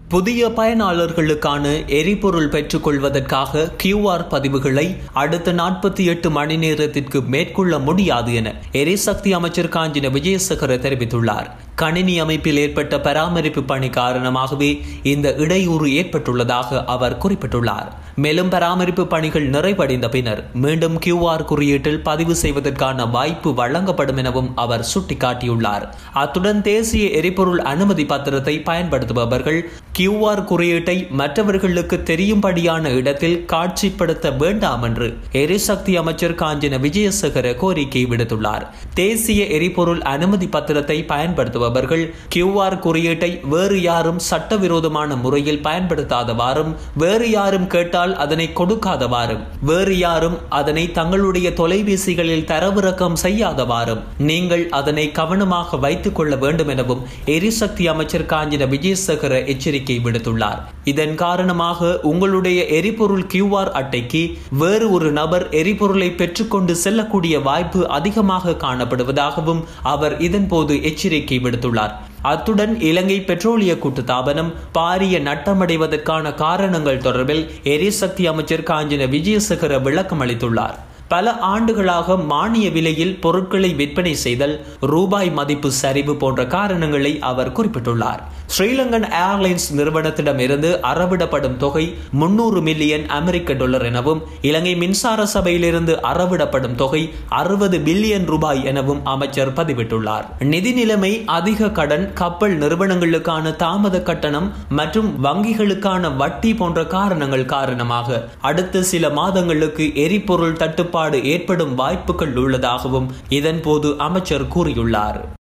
புதிய பயனாளர்களுக்கான எரிபொருள் பெற்றுக்கொள்வதற்காக கியூஆர் பதிவுகளை அடுத்த நாற்பத்தி எட்டு மணி நேரத்திற்கு மேற்கொள்ள முடியாது என எரிசக்தி அமைச்சர் காஞ்சின விஜயசேகர தெரிவித்துள்ளார் கணினி அமைப்பில் ஏற்பட்ட பராமரிப்பு பணி காரணமாகவே இந்த இடையூறு ஏற்பட்டுள்ளதாக அவர் குறிப்பிட்டுள்ளார் மேலும் பராமரிப்பு பணிகள் நிறைவடைந்த பின்னர் மீண்டும் கியூஆர் குறியீட்டில் பதிவு செய்வதற்கான வாய்ப்பு வழங்கப்படும் எனவும் அவர் சுட்டிக்காட்டியுள்ளார் அத்துடன் தேசிய எரிபொருள் அனுமதி பத்திரத்தை பயன்படுத்துபவர்கள் கியூஆர் குறியீட்டை மற்றவர்களுக்கு தெரியும்படியான இடத்தில் காட்சிப்படுத்த வேண்டாம் என்று எரிசக்தி அமைச்சர் காஞ்சன விஜயசேகர கோரிக்கை விடுத்துள்ளார் தேசிய எரிபொருள் அனுமதி பத்திரத்தை பயன்படுத்துபவர்கள் கியூஆர் குறியீட்டை வேறு யாரும் சட்டவிரோதமான முறையில் பயன்படுத்தாதவாறும் வேறு யாரும் கேட்டால் அதனை கொடுக்காதவாறும் வேறு யாரும் அதனை தங்களுடைய தொலைபேசிகளில் தரவிறக்கம் செய்யாதவாறும் நீங்கள் அதனை கவனமாக வைத்துக் கொள்ள வேண்டும் எனவும் எரிசக்தி அமைச்சர் காஞ்சின விஜயசேகர எச்சரிக்கை விடுத்துள்ளார் இதன் காரணமாக உங்களுடைய எரிபொருள் கியூஆர் அட்டைக்கு வேறு ஒரு நபர் எரிபொருளை பெற்றுக்கொண்டு செல்லக்கூடிய வாய்ப்பு அதிகமாக காணப்படுவதாகவும் அவர் இதன்போது எச்சரிக்கை விடுத்துள்ளார் அத்துடன் இலங்கை பெட்ரோலிய கூட்டுத்தாபனம் பாரிய நட்டமடைவதற்கான காரணங்கள் தொடர்பில் எரிசக்தி அமைச்சர் காஞ்சின விஜயசேகர விளக்கம் அளித்துள்ளார் பல ஆண்டுகளாக மானிய விலையில் பொருட்களை விற்பனை செய்தல் ரூபாய் மதிப்பு சரிவு போன்ற காரணங்களை அவர் குறிப்பிட்டுள்ளார் ஸ்ரீலங்கன் ஏர்லைன்ஸ் நிறுவனத்திடம் இருந்து அறவிடப்படும் தொகை முன்னூறு மில்லியன் அமெரிக்க டாலர் எனவும் இலங்கை மின்சார சபையிலிருந்து அறவிடப்படும் தொகை அறுபது பில்லியன் ரூபாய் எனவும் அமைச்சர் பதிவிட்டுள்ளார் நிதி நிலைமை அதிக கடன் கப்பல் நிறுவனங்களுக்கான தாமத கட்டணம் மற்றும் வங்கிகளுக்கான வட்டி போன்ற காரணங்கள் காரணமாக அடுத்த சில மாதங்களுக்கு எரிபொருள் தட்டுப்பாடு ஏற்படும் வாய்ப்புகள் உள்ளதாகவும் இதன்போது அமைச்சர் கூறியுள்ளார்